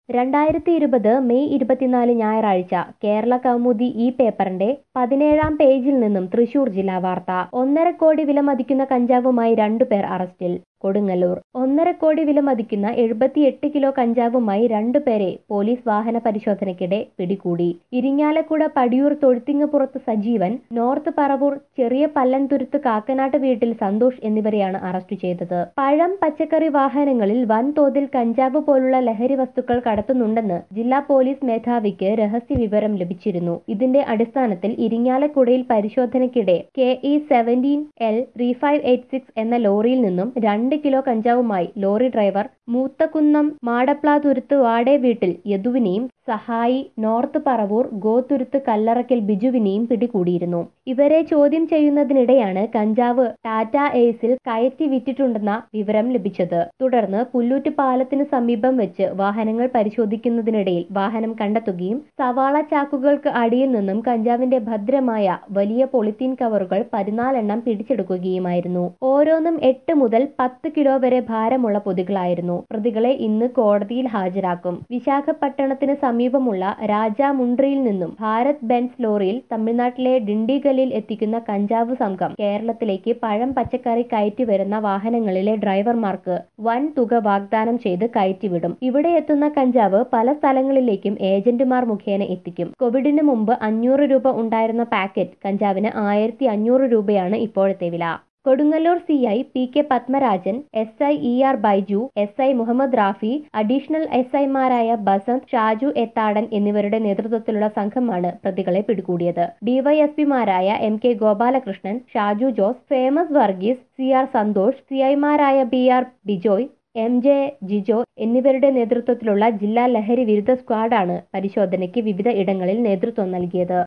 രണ്ടായിരത്തി ഇരുപത് മെയ് ഇരുപത്തിനാല് ഞായറാഴ്ച കേരള കൗമുദി ഈ പേപ്പറിന്റെ പതിനേഴാം പേജിൽ നിന്നും തൃശൂർ ജില്ലാ വാർത്ത ഒന്നര കോടി വില മതിക്കുന്ന കഞ്ചാവുമായി രണ്ടുപേർ അറസ്റ്റിൽ കൊടുങ്ങല്ലൂർ ഒന്നര കോടി വില മതിക്കുന്ന എഴുപത്തിയെട്ട് കിലോ കഞ്ചാവുമായി രണ്ടുപേരെ പോലീസ് വാഹന പരിശോധനയ്ക്കിടെ പിടികൂടി ഇരിങ്ങാലക്കുട പടിയൂർ തൊഴുത്തിങ്ങപ്പുറത്ത് സജീവൻ നോർത്ത് പറവൂർ ചെറിയ പല്ലൻതുരുത്ത് കാക്കനാട്ട് വീട്ടിൽ സന്തോഷ് എന്നിവരെയാണ് അറസ്റ്റ് ചെയ്തത് പഴം പച്ചക്കറി വാഹനങ്ങളിൽ വൻതോതിൽ കഞ്ചാവ് പോലുള്ള ലഹരി വസ്തുക്കൾ കടത്തുന്നുണ്ടെന്ന് ജില്ലാ പോലീസ് മേധാവിക്ക് രഹസ്യ വിവരം ലഭിച്ചിരുന്നു ഇതിന്റെ അടിസ്ഥാനത്തിൽ ഇരിങ്ങാലക്കുടയിൽ പരിശോധനയ്ക്കിടെ K E seventeen L three five eight six എന്ന ലോറിയിൽ നിന്നും രണ്ട് കിലോ കഞ്ചാവുമായി ലോറി ഡ്രൈവർ മൂത്തക്കുന്നം മാടപ്ലാതുരുത്ത് വാടേ വീട്ടിൽ യദുവിനെയും സഹായി നോർത്ത് പറവൂർ ഗോതുരുത്ത് കല്ലറയ്ക്കൽ ബിജുവിനെയും പിടികൂടിയിരുന്നു ഇവരെ ചോദ്യം ചെയ്യുന്നതിനിടെയാണ് കഞ്ചാവ് ടാറ്റ എയ്സിൽ കയറ്റി വിറ്റിട്ടുണ്ടെന്ന വിവരം ലഭിച്ചത് തുടർന്ന് പുല്ലൂറ്റ് പാലത്തിന് സമീപം വെച്ച് വാഹനങ്ങൾ പരിശോധിക്കുന്നതിനിടയിൽ വാഹനം കണ്ടെത്തുകയും സവാള ചാക്കുകൾക്ക് അടിയിൽ നിന്നും കഞ്ചാവിന്റെ ഭദ്രമായ വലിയ പൊളിത്തീൻ കവറുകൾ പതിനാലെണ്ണം പിടിച്ചെടുക്കുകയുമായിരുന്നു ഓരോന്നും എട്ട് മുതൽ പത്ത് കിലോ വരെ ഭാരമുള്ള പൊതികളായിരുന്നു പ്രതികളെ ഇന്ന് കോടതിയിൽ ഹാജരാക്കും വിശാഖപട്ടണത്തിന് സമീപമുള്ള രാജാമുണ്ട്രിയിൽ നിന്നും ഭാരത് ബെൻസ് ലോറിയിൽ തമിഴ്നാട്ടിലെ ഡിണ്ടിഗലിൽ എത്തിക്കുന്ന കഞ്ചാവ് സംഘം കേരളത്തിലേക്ക് പഴം പച്ചക്കറി കയറ്റി വരുന്ന വാഹനങ്ങളിലെ ഡ്രൈവർമാർക്ക് വൻ തുക വാഗ്ദാനം ചെയ്ത് കയറ്റിവിടും ഇവിടെ എത്തുന്ന കഞ്ചാവ് പല സ്ഥലങ്ങളിലേക്കും ഏജന്റുമാർ മുഖേന എത്തിക്കും കോവിഡിന് മുമ്പ് അഞ്ഞൂറ് രൂപ ഉണ്ടായിരുന്ന പാക്കറ്റ് കഞ്ചാവിന് ആയിരത്തി അഞ്ഞൂറ് രൂപയാണ് ഇപ്പോഴത്തെ വില Kodungallur C I P K Padmarajan S I E R Baiju S I Muhammad Rafi additional S ഐമാരായ ബസന്ത് ഷാജു എത്താടൻ എന്നിവരുടെ നേതൃത്വത്തിലുള്ള സംഘമാണ് പ്രതികളെ പിടികൂടിയത് ഡിവൈഎസ്പിമാരായ M K Gopalakrishnan Shaju Jose Famous Varghese C R Santhosh C ഐമാരായ B R Bijoy M J Jijo എന്നിവരുടെ നേതൃത്വത്തിലുള്ള ജില്ലാ ലഹരി വിരുദ്ധ സ്ക്വാഡാണ് പരിശോധനയ്ക്ക് വിവിധ ഇടങ്ങളിൽ നേതൃത്വം നൽകിയത്